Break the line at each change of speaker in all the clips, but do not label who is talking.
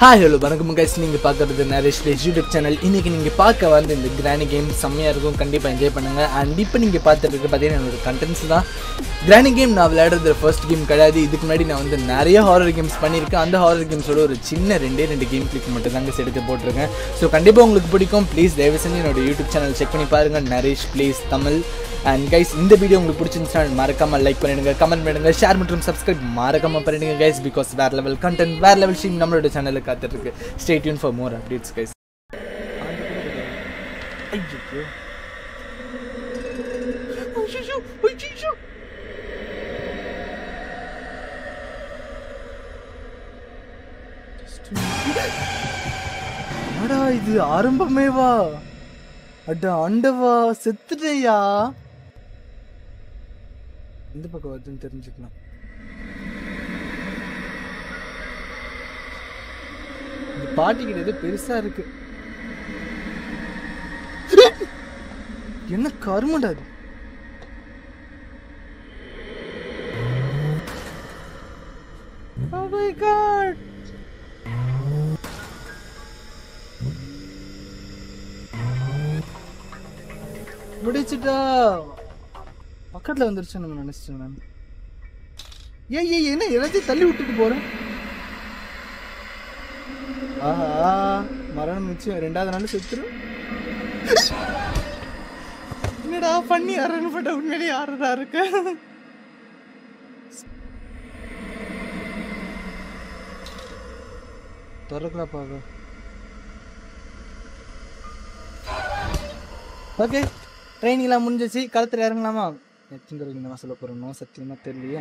Hi hello வணக்கம் guys நீங்கள் பார்க்குறது நரேஷ் பிளேஸ் யூடியூப் சேனல் இன்றைக்கி நீங்கள் பார்க்க வந்து இந்த கிராணி கேம் செம்மையாக இருக்கும் கண்டிப்பாக என்ஜாய் பண்ணுங்கள் அண்ட் இப்போ நீங்கள் பார்த்துட்டு இருக்க பார்த்தீங்கன்னா என்னோட கண்டென்ட்ஸ் தான் கிராணி கேம் நான் விளையாடுறது ஃபர்ஸ்ட் கேம் கிடையாது இதுக்கு முன்னாடி நான் வந்து நிறைய ஹாரர் கேம்ஸ் பண்ணியிருக்கேன் அந்த ஹாரர் கேம்ஸோட ஒரு சின்ன ரெண்டே ரெண்டு கேம் கிளிக் மட்டும் தாங்க எடுத்து போட்டிருக்கேன் ஸோ கண்டிப்பாக உங்களுக்கு பிடிக்கும் ப்ளீஸ் தயவு செஞ்சு என்னோட யூடியூப் சேனல் செக் பண்ணி பாருங்கள் Naresh plays Tamil and guys இந்த வீடியோ உங்களுக்கு பிடிச்சிருந்துச்சுன்னா மறக்காம லைக் பண்ணிடுங்க கமெண்ட் பண்ணுங்க ஷேர் மற்றும் சப்ஸ்கிரைப் மறக்காம பண்ணிடுங்க கைஸ் பிகாஸ் வேற லெவல் கண்டென்ட் வேற லெவல் ஸ்ட்ரீம் நம்மளோட சேனலில் காத்துட்டு இருக்கு stay tune for more updates guys என்னடா இது ஆரம்பமேவா அட ஆண்டவா செத்துட்டேயா எந்த பக்கம் வருதுன்னு தெரிஞ்சுக்கலாம் இந்த பாட்டி கிட்ட ஏதோ பெருசா இருக்கு என்ன கருமடா அது Oh my god! முடிச்சுட்டா பக்கத்துல வந்துருச்சு நம்ம நினைச்சிட்டேன் நான் ஏய் ஏய் என்ன எல்லாத்தையும் தள்ளி விட்டுட்டு போறேன் ஆஹா மரணம் நிச்சயம் ரெண்டாவது நாள் செத்துரும் என்னடா பண்ணி யாருன்னு பட்ட உண்மையிலே யாருடா இருக்கு திறக்கலா பாக்க ஓகே ட்ரைனிங்லாம் முடிஞ்சிச்சு களத்தில் இறங்கலாமா எத்தனை தடவை இந்த சொல்ல போகிறோம் சத்தியமாக தெரியலையே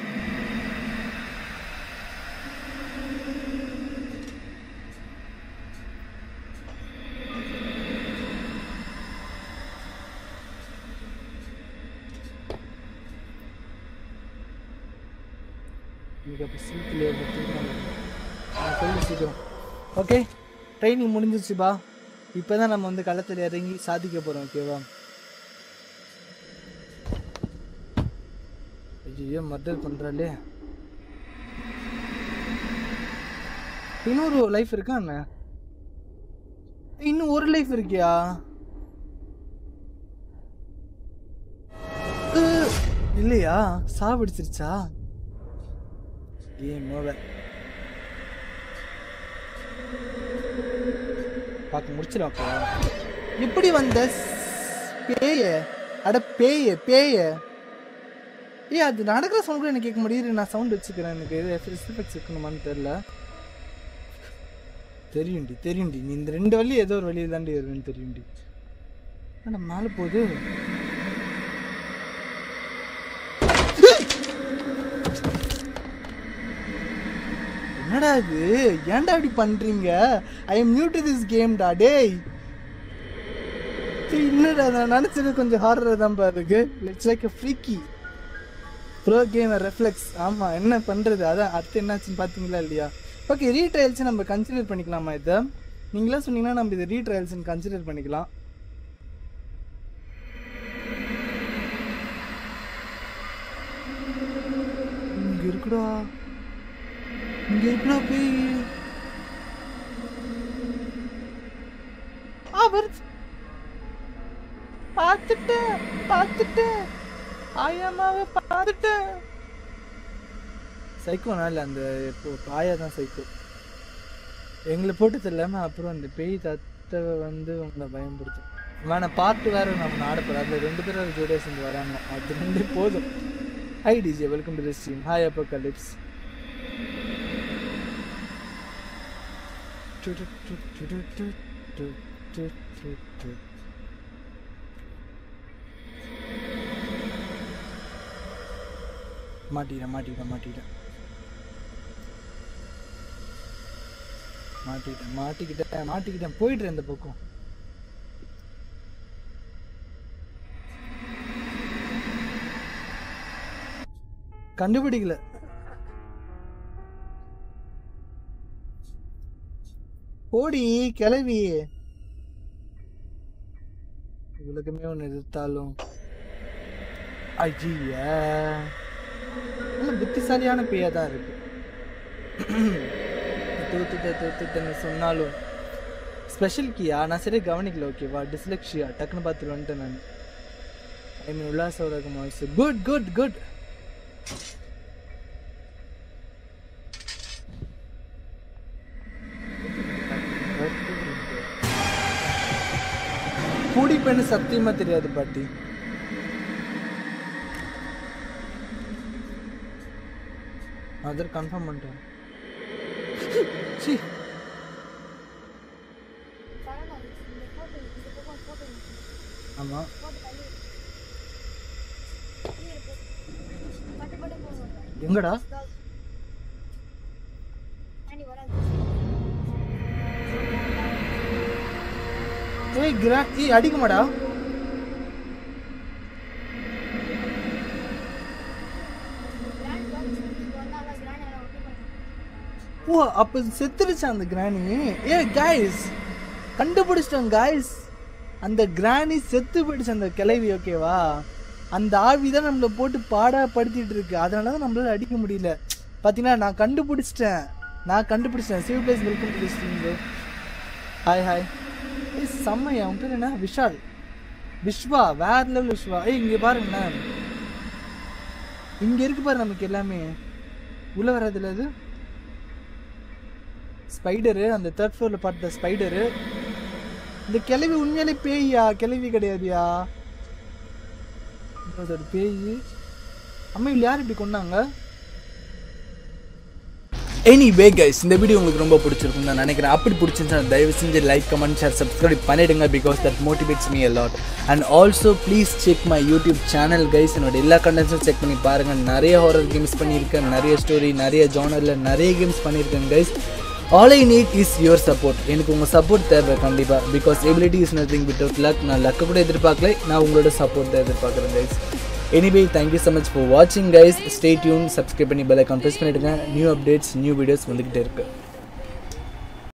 இன்னைக்கு அப்போ சீக்கிரம் சொல்லு சீக்கிரம் ஓகே ட்ரைனிங் முடிஞ்சிருச்சுப்பா இப்போ தான் நம்ம வந்து களத்தில் இறங்கி சாதிக்க போகிறோம் ஓகேவா ஐயோ மர்டர் பண்ணுறாளே இன்னொரு லைஃப் இருக்கா என்ன இன்னும் ஒரு லைஃப் இருக்கியா அஹ், இல்லையா சாவடிச்சிருச்சா ஏன் மோத பார்க்க முடிச்சிடும் எப்படி வந்த பேய அட பேய பேய ஏய் அது நடக்கிற சவுண்ட் கூட எனக்கு கேட்க முடியுது நான் சவுண்ட் வச்சுக்கிறேன் எனக்கு எஃபெக்ட்ஸ் இருக்கணுமான்னு தெரில தெரியும்டி தெரியும்டி நீ இந்த ரெண்டு வழி ஏதோ ஒரு வழியில் தாண்டி வருவேன்னு தெரியும்டி ஆனால் மேலே போகுது என்னடா இது ஏன்டா இப்படி பண்றீங்க I am new to this கேம்டா டேய் ஏய், இல்லடா நான் நினைச்சது கொஞ்சம் ஹாரர் தான் இருக்கு it's like a freaky bro game reflex ஆமாம் என்ன பண்ணுறது அதான் அடுத்து என்னாச்சுன்னு பார்த்தீங்களா இல்லையா ஓகே ரீட்ரையல்ஸ் நம்ம கன்சிடர் பண்ணிக்கலாமா இதை நீங்களே சொன்னீங்கன்னா நம்ம இதை ரீட்ரையல்ஸ்னு கன்சிடர் பண்ணிக்கலாம் இங்க இருக்குடா இங்க இருக்குடா பேய் ஆ வருது பார்த்துட்டேன் பார்த்துட்டேன் ஆயாமாவை பார்த்துட்டேன் சைக்கோனா இல்லை அந்த இப்போ ஆயா தான் சைக்கோ எங்களை போட்டு தெரியாம அப்புறம் அந்த பேய் தத்தவை வந்து உங்களை பயன்படுத்தும் வேணா பாட்டு வேற நம்ம நாடப்போம் அதில் ரெண்டு பேரும் ஜோடியாக சேர்ந்து வராங்க அது ரெண்டு போதும் hi DJ welcome to the stream hi அப்போ கலிப்ஸ் மாட்டிக்கிறேன் மாட்டிக்கிறேன் மாட்டிக்கிறேன் மாட்டிக்கிட்டேன் மாட்டிக்கிட்டேன் மாட்டிக்கிட்டேன் போயிடுறேன் இந்த பக்கம் கண்டுபிடிக்கல ஓடி கிளவி உலகமே ஒன்று எதிர்த்தாலும் ஐய நல்ல புத்திசாலியான பேயா தான் இருக்கு தோத்துட்ட தோத்துட்டேன்னு சொன்னாலும் ஸ்பெஷல் கீயா நான் சரியாக கவனிக்கல ஓகேவா டிஸ்லெக்ஷியா டக்குன்னு பார்த்துட்டு வந்துட்டேன் நான் ஐ மீன் உல்லாச உலகம் ஆல்சோ குட் குட் குட் கூடிப்பேன்னு சத்தியமா தெரியாது பாட்டி அதர் கன்ஃபார்ம் பண்ணிட்டேன் சி ஆமா எங்கடா ஏய் கிரா ஏய் அடிக்குமாடா ஓ அப்போ செத்துருச்சு அந்த கிராணி ஏ காய்ஸ் கண்டுபிடிச்சிட்டோம் காய்ஸ் அந்த கிராணி செத்து போயிடுச்சு அந்த கிளவி ஓகேவா அந்த ஆவி தான் நம்மளை போட்டு பாடா படுத்திட்டு இருக்கு அதனால தான் நம்மளால அடிக்க முடியல பார்த்தீங்கன்னா நான் கண்டுபிடிச்சிட்டேன் நான் கண்டுபிடிச்சிட்டேன் Shiv plays welcome to bro hi hi ஏய் செம்மையா உன் பேர் என்ன விஷால் விஸ்வா வேற லெவல் விஸ்வா ஏய் இங்கே பாருங்கண்ணே இங்கே இருக்கு பாரு நமக்கு எல்லாமே உள்ள வராதுல அது ஸ்பைடரு அந்த தேர்ட் ஃப்ளோரில் பார்த்த ஸ்பைடரு இந்த கிளவி உண்மையாலே பேய்யா கிளவி கிடையாதுயா அது ஒரு பேய் அம்மா இல்லை யார் இப்படி கொண்டாங்க எனிவே கைஸ் இந்த வீடியோ உங்களுக்கு ரொம்ப பிடிச்சிருக்கும் நான் நினைக்கிறேன் அப்படி பிடிச்சிருந்துச்சா தயவு செஞ்சு லைக் கமெண்ட் ஷேர் சப்ஸ்கிரைப் பண்ணிடுங்க because that motivates me lot and also please check my YouTube channel guys என்னோட எல்லா கண்டென்ட்ஸும் செக் பண்ணி பாருங்கள் நிறைய ஹாரர் கேம்ஸ் பண்ணியிருக்கேன் நிறைய ஸ்டோரி நிறைய ஜானரில் நிறைய கேம்ஸ் பண்ணியிருக்கேன் guys all I need is your support எனக்கு உங்கள் சப்போர்ட் தேவை கண்டிப்பாக because ability is nothing without luck நான் லக்கை கூட எதிர்பார்க்கல நான் உங்களோட சப்போர்ட் தான் எதிர்பார்க்குறேன் guys anyway thank you so much for வாட்சிங் கைஸ் ஸ்டே டியூன் சப்ஸ்கிரைப் பண்ணி பெல் ஐக்கான் ப்ரெஸ் பண்ணிவிடுங்க நியூ அப்டேட்ஸ் நியூ வீடியோஸ் வந்துக்கிட்டே இருக்குது